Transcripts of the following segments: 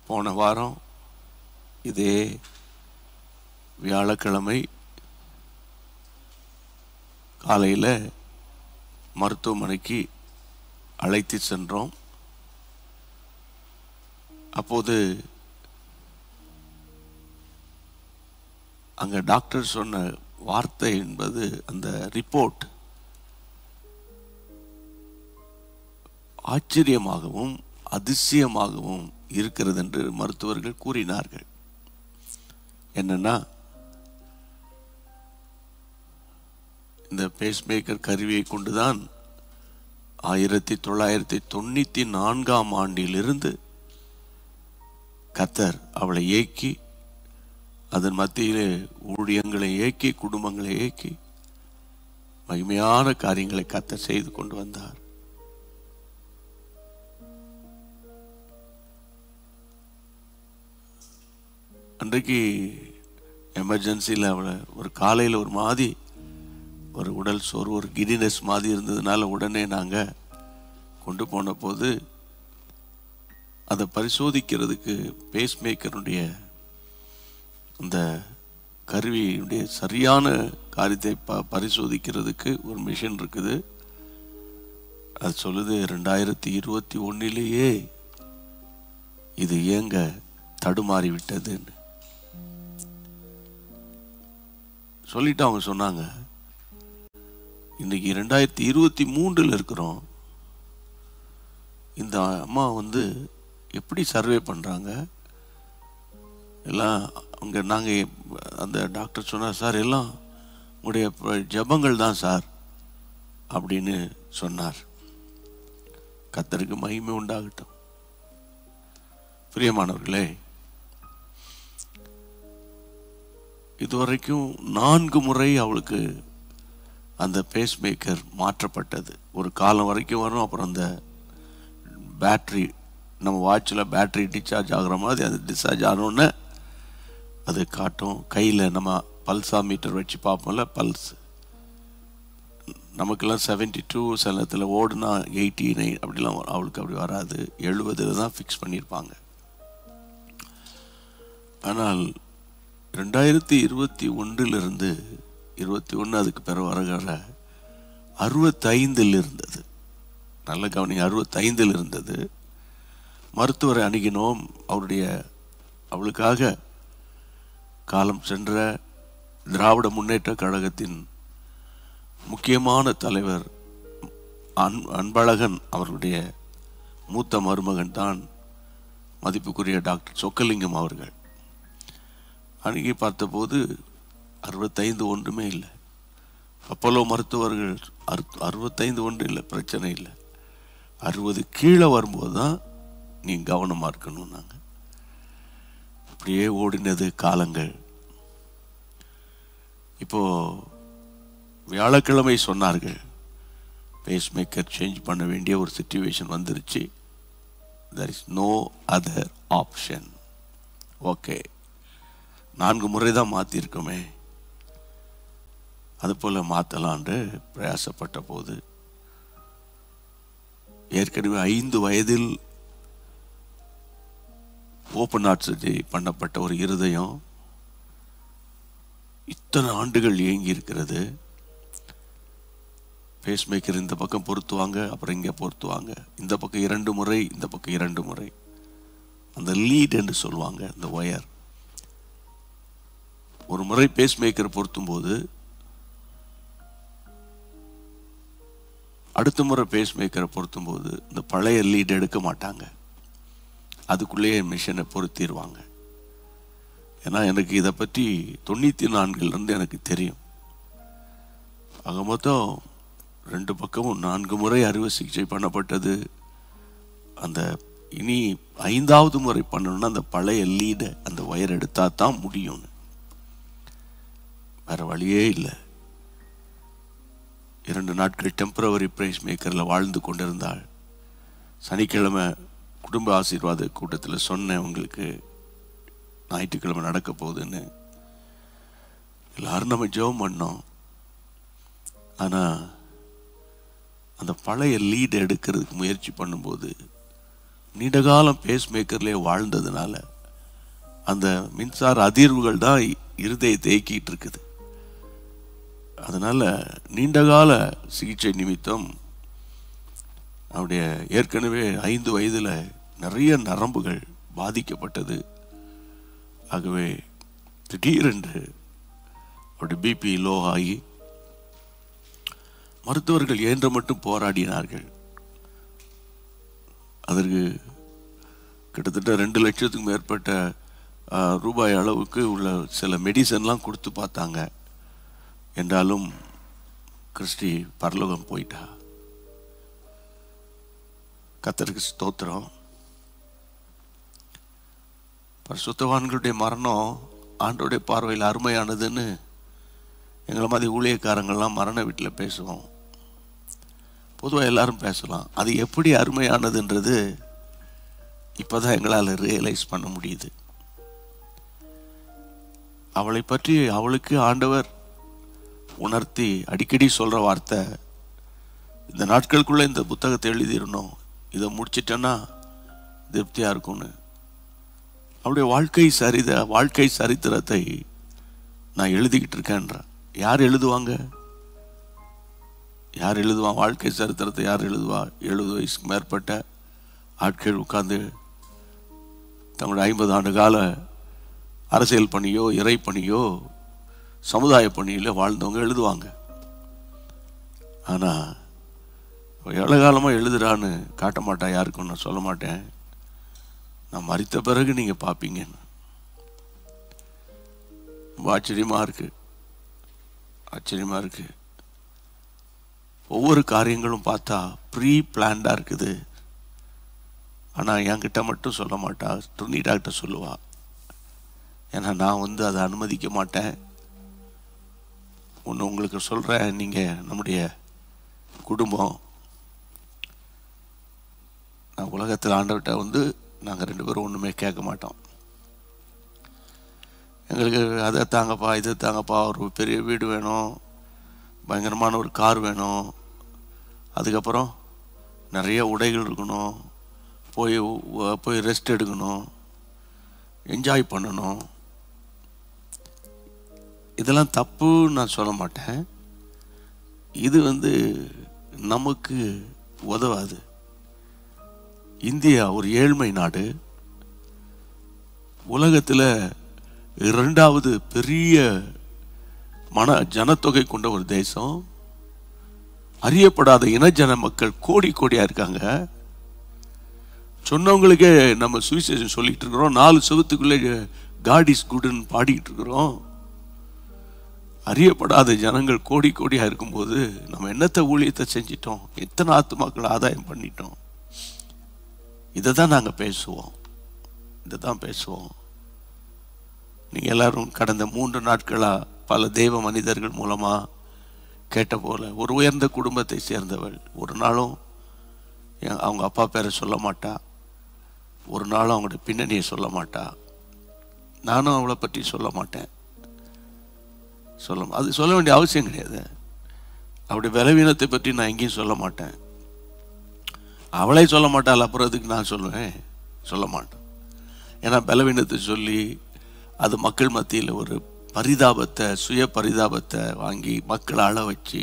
போன வாரம் இதே வியாழக்கிழமை காலையில் மருத்துவமனைக்கு அழைத்து சென்றோம் அப்போது அங்க டாக்டர் சொன்ன வார்த்தை என்பது அந்த ரிப்போர்ட் ஆச்சரியமாகவும் அதிசயமாகவும் இருக்கிறது என்று மருத்துவர்கள் கூறினார்கள் என்னன்னா இந்த பேஸ்மேக்கர் கருவியை கொண்டுதான் ஆயிரத்தி தொள்ளாயிரத்தி தொண்ணூத்தி நான்காம் ஆண்டிலிருந்து கத்தர் அவளை ஏக்கி அதன் மத்தியிலே ஊழியங்களை ஏக்கி குடும்பங்களை ஏக்கி மகிமையான காரியங்களை கத்தர் செய்து கொண்டு வந்தார் அன்றைக்கு எமர்ஜென்சியில் அவளை ஒரு காலையில் ஒரு மாதிரி ஒரு உடல் சோறு ஒரு கிரினஸ் மாதிரி இருந்ததுனால உடனே நாங்கள் கொண்டு போன போது அதை பரிசோதிக்கிறதுக்கு பேஸ்மேக்கருடைய அந்த கருவியுடைய சரியான காரியத்தை ப பரிசோதிக்கிறதுக்கு ஒரு மிஷின் இருக்குது அது சொல்லுது ரெண்டாயிரத்தி இருபத்தி ஒன்னிலேயே இது ஏங்க தடுமாறி விட்டதுன்னு சொல்லிட்டு அவங்க சொன்னாங்க இன்னைக்கு ரெண்டாயிரத்தி இருபத்தி மூன்றில் இருக்கிறோம் இந்த அம்மா வந்து எப்படி சர்வே பண்ணுறாங்க எல்லாம் அங்கே நாங்கள் அந்த டாக்டர் சொன்னார் சார் எல்லாம் உங்களுடைய ப- ஜெபங்கள் தான் சார் அப்படின்னு சொன்னார் கத்தருக்கு மகிமை உண்டாகட்டும் பிரியமானவர்களே இதுவரைக்கும் நான்கு முறை அவளுக்கு அந்த பேஸ்மேக்கர் மாற்றப்பட்டது ஒரு காலம் வரைக்கும் வரும் அப்புறம் அந்த பேட்ரி நம்ம வாட்சில் பேட்டரி டிஸ்சார்ஜ் ஆகுற மாதிரி அது டிஸ்சார்ஜ் ஆனோடனே அது காட்டும் கையில் நம்ம பல்சா மீட்டர் வச்சு பார்ப்போம்ல பல்ஸ் நமக்கெல்லாம் 72 டூ சில நேரத்தில் ஓடுனா எயிட்டி நைன் அப்படிலாம் வரும். அவளுக்கு அப்படி வராது எழுபதில் தான் ஃபிக்ஸ் பண்ணியிருப்பாங்க ஆனால் ரெண்டாயிரத்தி இருபத்தி ஒன்றிலிருந்து இருபத்தி ஒன்று அதுக்கு பிறகு வருகிற அறுபத்தைந்தில் இருந்தது நல்ல கவனிங்க அறுபத்தைந்தில் இருந்தது மருத்துவரை அணுகினோம் அவருடைய அவளுக்காக காலம் சென்ற திராவிட முன்னேற்ற கழகத்தின் முக்கியமான தலைவர் அன் அன்பழகன் அவர்களுடைய மூத்த மருமகன் தான் மதிப்புக்குரிய டாக்டர் சொக்கலிங்கம் அவர்கள் அணுகி பார்த்தபோது அறுபத்தைந்து ஒன்றுமே இல்லை அப்போலோ மருத்துவர்கள் அறு அறுபத்தைந்து ஒன்று இல்லை பிரச்சனை இல்லை அறுபது கீழே வரும்போது தான் நீ கவனமாக இருக்கணும் நாங்கள் அப்படியே ஓடினது காலங்கள் இப்போ வியாழக்கிழமை சொன்னார்கள் பேஸ்மேக்கர் சேஞ்ச் பண்ண வேண்டிய ஒரு சுச்சுவேஷன் வந்துருச்சு there is no other option okay நான்கு முறை தான் மாற்றிருக்கோமே அதுபோல் மாற்றலான்னு பிரயாசப்பட்ட போது ஏற்கனவே ஐந்து வயதில் ஓப்பன் ஹார்ட் சர்ஜரி பண்ணப்பட்ட ஒரு இருதயம் இத்தனை ஆண்டுகள் இயங்கி இருக்கிறது பேஸ்மேக்கர் இந்த பக்கம் பொருத்துவாங்க அப்புறம் இங்கே பொருத்துவாங்க இந்த பக்கம் இரண்டு முறை இந்த பக்கம் இரண்டு முறை அந்த லீட் என்று சொல்லுவாங்க இந்த ஒயர் ஒரு முறை பேஸ்மேக்கர் பொருத்தும் போது அடுத்த முறை பேஸ்மேக்கரை பொருத்தும் போது இந்த பழைய லீட் எடுக்க மாட்டாங்க அதுக்குள்ளேயே மிஷினை பொருத்திடுவாங்க ஏன்னா எனக்கு இதை பற்றி தொண்ணூற்றி நான்கிலிருந்து எனக்கு தெரியும் ஆக மொத்தம் ரெண்டு பக்கமும் நான்கு முறை அறுவை சிகிச்சை பண்ணப்பட்டது அந்த இனி ஐந்தாவது முறை பண்ணணும்னா அந்த பழைய லீடை அந்த ஒயர் எடுத்தா தான் முடியும்னு வேற வழியே இல்லை இரண்டு நாட்கள் டெம்பரவரி பிரைஸ் மேக்கரில் வாழ்ந்து கொண்டிருந்தாள் சனிக்கிழமை குடும்ப ஆசீர்வாத கூட்டத்தில் சொன்னேன் உங்களுக்கு ஞாயிற்றுக்கிழமை நடக்க போகுதுன்னு எல்லாரும் நம்ம ஜெபம் பண்ணோம் ஆனால் அந்த பழைய லீடை எடுக்கிறதுக்கு முயற்சி பண்ணும்போது நீண்ட காலம் பேஸ் மேக்கர்லேயே வாழ்ந்ததுனால அந்த மின்சார அதிர்வுகள் தான் இருதய தேக்கிட்டு இருக்குது அதனால நீண்டகால சிகிச்சை நிமித்தம் அவருடைய ஏற்கனவே ஐந்து வயதில் நிறைய நரம்புகள் பாதிக்கப்பட்டது ஆகவே திடீரென்று அவருடைய பிபி லோ ஆகி மருத்துவர்கள் இயன்ற மட்டும் போராடினார்கள் அதற்கு கிட்டத்தட்ட ரெண்டு லட்சத்துக்கும் மேற்பட்ட ஆ, ரூபாய் அளவுக்கு உள்ள சில மெடிசன்லாம் கொடுத்து பார்த்தாங்க என்றாலும் கிறிஸ்டி பரலோகம் போயிட்டா கத்தருக்கு ஸ்தோத்திரம் பரிசுத்தவான்களுடைய மரணம் ஆண்டோடைய பார்வையில் அருமையானதுன்னு எங்களை மாதிரி ஊழியக்காரங்கள்லாம் மரண வீட்டில் பேசுவோம் பொதுவாக எல்லாரும் பேசலாம் அது எப்படி அருமையானதுன்றது இப்போதான் எங்களால் ரியலைஸ் பண்ண முடியுது அவளை பற்றி அவளுக்கு ஆண்டவர் உணர்த்தி அடிக்கடி சொல்ற வார்த்தை இந்த நாட்களுக்குள்ள இந்த புத்தகத்தை எழுதிடணும் இதை முடிச்சிட்டேன்னா திருப்தியா இருக்கும்னு அவளுடைய வாழ்க்கை சரித வாழ்க்கை சரித்திரத்தை நான் எழுதிக்கிட்டு இருக்கேன்றேன் யார் எழுதுவாங்க யார் எழுதுவா வாழ்க்கை சரித்திரத்தை யார் எழுதுவா எழுபது வயசுக்கு மேற்பட்ட ஆட்கள் உட்கார்ந்து தங்களுடைய ஐம்பது ஆண்டு கால அரசியல் பணியோ இறை பணியோ சமுதாய பணியில் வாழ்ந்தவங்க எழுதுவாங்க ஆனால் எவ்வளோ காலமாக எழுதுறான்னு காட்ட மாட்டா யாருக்கும் நான் சொல்ல மாட்டேன் நான் மறித்த பிறகு நீங்கள் பார்ப்பீங்கன்னு ரொம்ப ஆச்சரியமாக இருக்கு ஆச்சரியமாக இருக்கு ஒவ்வொரு காரியங்களும் பார்த்தா ப்ரீ பிளான்டாக இருக்குது ஆனால் என்கிட்ட மட்டும் சொல்ல மாட்டா துணி டாக்டர் சொல்லுவா ஏன்னா நான் வந்து அதை அனுமதிக்க மாட்டேன் ஒன்று உங்களுக்கு சொல்கிறேன் நீங்கள் நம்முடைய குடும்பம் நான் உலகத்தில் ஆண்டவர்கிட்ட வந்து நாங்கள் ரெண்டு பேரும் ஒன்றுமே கேட்க மாட்டோம் எங்களுக்கு அதை தாங்கப்பா இதை தாங்கப்பா ஒரு பெரிய வீடு வேணும் பயங்கரமான ஒரு கார் வேணும் அதுக்கப்புறம் நிறைய உடைகள் இருக்கணும் போய் உ- போய் ரெஸ்ட் எடுக்கணும் என்ஜாய் பண்ணணும் இதெல்லாம் தப்புன்னு நான் சொல்ல மாட்டேன் இது வந்து நமக்கு உதவாது இந்தியா ஒரு ஏழ்மை நாடு உலகத்தில் இரண்டாவது பெரிய மன ஜனத்தொகை கொண்ட ஒரு தேசம் அறியப்படாத இனஜன மக்கள் கோடி கோடியா இருக்காங்க சொன்னவங்களுக்கே நம்ம சுவிசேஷம் சொல்லிட்டு இருக்கிறோம் நாலு செவத்துக்குள்ளே காட் இஸ் குட்னு பாடிக்கிட்டு இருக்கிறோம் அறியப்படாத ஜனங்கள் கோடி கோடியா இருக்கும்போது நம்ம என்னத்த ஊழியத்தை செஞ்சிட்டோம் எத்தனை ஆத்துமாக்கள் ஆதாயம் பண்ணிட்டோம் இதை தான் நாங்கள் பேசுவோம் இதை தான் பேசுவோம் நீங்கள் எல்லாரும் கடந்த மூன்று நாட்களாக பல தெய்வ மனிதர்கள் மூலமாக கேட்ட போல ஒரு உயர்ந்த குடும்பத்தை சேர்ந்தவள் ஒரு நாளும் என் அவங்க அப்பா பேரை சொல்ல மாட்டா ஒரு நாளும் அவங்களோட பின்னணியை சொல்ல மாட்டா நானும் அவளை பற்றி சொல்ல மாட்டேன் சொல்ல அது சொல்ல வேண்டிய அவசியம் கிடையாது அவருடைய பலவீனத்தை பற்றி நான் எங்கேயும் சொல்ல மாட்டேன் அவளே சொல்ல மாட்டாள் அப்புறம் அதுக்கு நான் சொல்லுவேன் சொல்ல மாட்டேன் ஏன்னா பலவீனத்தை சொல்லி அது மக்கள் மத்தியில் ஒரு பரிதாபத்தை சுய பரிதாபத்தை வாங்கி மக்களை அழ வச்சு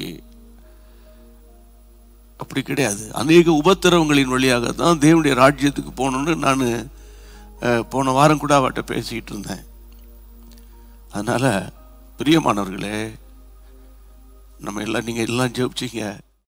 அப்படி கிடையாது அநேக உபத்திரவங்களின் வழியாக தான் தேவனுடைய ராஜ்யத்துக்கு போகணுன்னு நான் போன வாரம் கூட அவட்ட பேசிக்கிட்டு இருந்தேன் அதனால பிரியமானவர்களே நம்ம எல்லாம் நீங்கள் எல்லாம் ஜெபிச்சிங்க